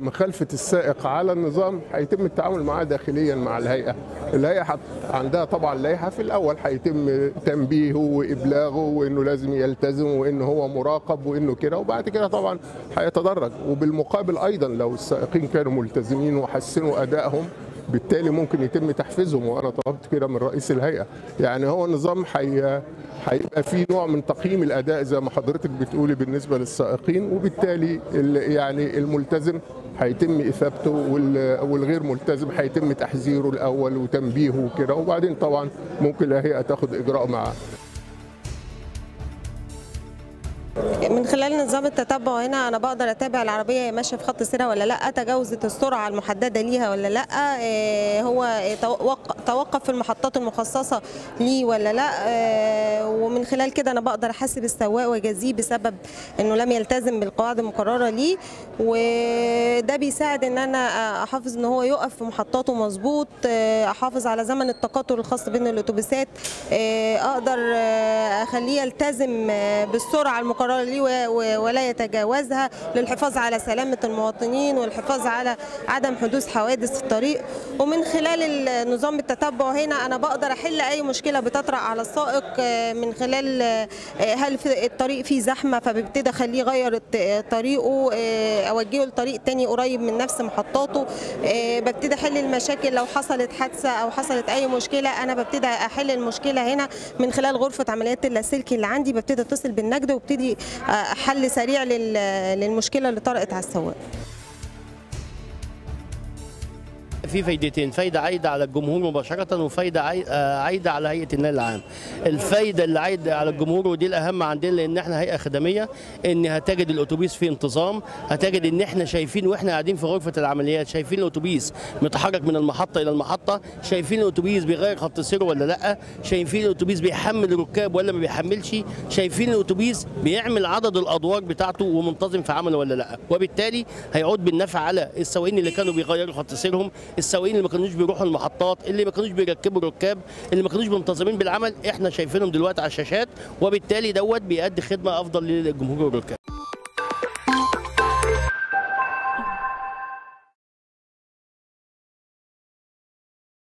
مخالفة السائق على النظام هيتم التعامل معاه داخليا مع الهيئة الهيئة حت- عندها طبعا لائحة في الأول هيتم تنبيهه وإبلاغه وإنه لازم يلتزم وإنه هو مراقب وإنه كده وبعد كده طبعا هيتدرج وبالمقابل أيضا لو السائقين كانوا ملتزمين وحسنوا أدائهم بالتالي ممكن يتم تحفيزهم وانا طلبت كده من رئيس الهيئه يعني هو النظام حي... هيبقى فيه نوع من تقييم الاداء زي ما حضرتك بتقولي بالنسبه للسائقين وبالتالي ال- يعني الملتزم هيتم اثابته وال- والغير ملتزم هيتم تحذيره الاول وتنبيهه وكده وبعدين طبعا ممكن الهيئه تاخد اجراء معاه من خلال نظام التتبع هنا انا بقدر اتابع العربيه هي ماشيه في خط سيرها ولا لا تجاوزت السرعه المحدده ليها ولا لا آه، هو توق- توقف في المحطات المخصصه ليه ولا لا آه، ومن خلال كده انا بقدر احاسب السواق واجازيه بسبب انه لم يلتزم بالقواعد المقرره ليه وده بيساعد ان انا احافظ ان هو يقف في محطاته مظبوط آه، احافظ على زمن التقاطر الخاص بين الاتوبيسات آه، اقدر آه، اخليه يلتزم آه، بالسرعه المقرره ليه و- و- ولا يتجاوزها للحفاظ على سلامه المواطنين والحفاظ على عدم حدوث حوادث في الطريق ومن خلال ال- نظام التتبع هنا انا بقدر احل اي مشكله بتطرأ على السائق آه، من خلال آه، هل في الطريق فيه زحمه فببتدي اخليه يغير الت- طريقه آه، اوجهه لطريق تاني قريب من نفس محطاته آه، ببتدي احل المشاكل لو حصلت حادثه او حصلت اي مشكله انا ببتدي احل المشكله هنا من خلال غرفه عمليات اللاسلكي اللي عندي ببتدي اتصل بالنجده وابتدي آه، حل سريع لل- للمشكله اللي طرأت على السواق في فايدتين فايده عايده على الجمهور مباشره وفايده عاي- آه، عايده على هيئه النقل العام الفايده اللي عايده على الجمهور ودي الاهم عندنا لان احنا هيئه خدميه ان هتجد الاتوبيس في انتظام هتجد ان احنا شايفين واحنا قاعدين في غرفه العمليات شايفين الاتوبيس متحرك من المحطه الى المحطه شايفين الاتوبيس بيغير خط سيره ولا لا شايفين الاتوبيس بيحمل الركاب ولا ما بيحملش شايفين الاتوبيس بيعمل عدد الادوار بتاعته ومنتظم في عمله ولا لا وبالتالي هيعود بالنفع على السواقين اللي كانوا بيغيروا خط سيرهم السواقين اللي ما كانوش بيروحوا المحطات اللي ما كانوش بيركبوا الركاب اللي ما كانوش منتظمين بالعمل احنا شايفينهم دلوقتي على الشاشات وبالتالي دوت بيؤدي خدمه افضل للجمهور والركاب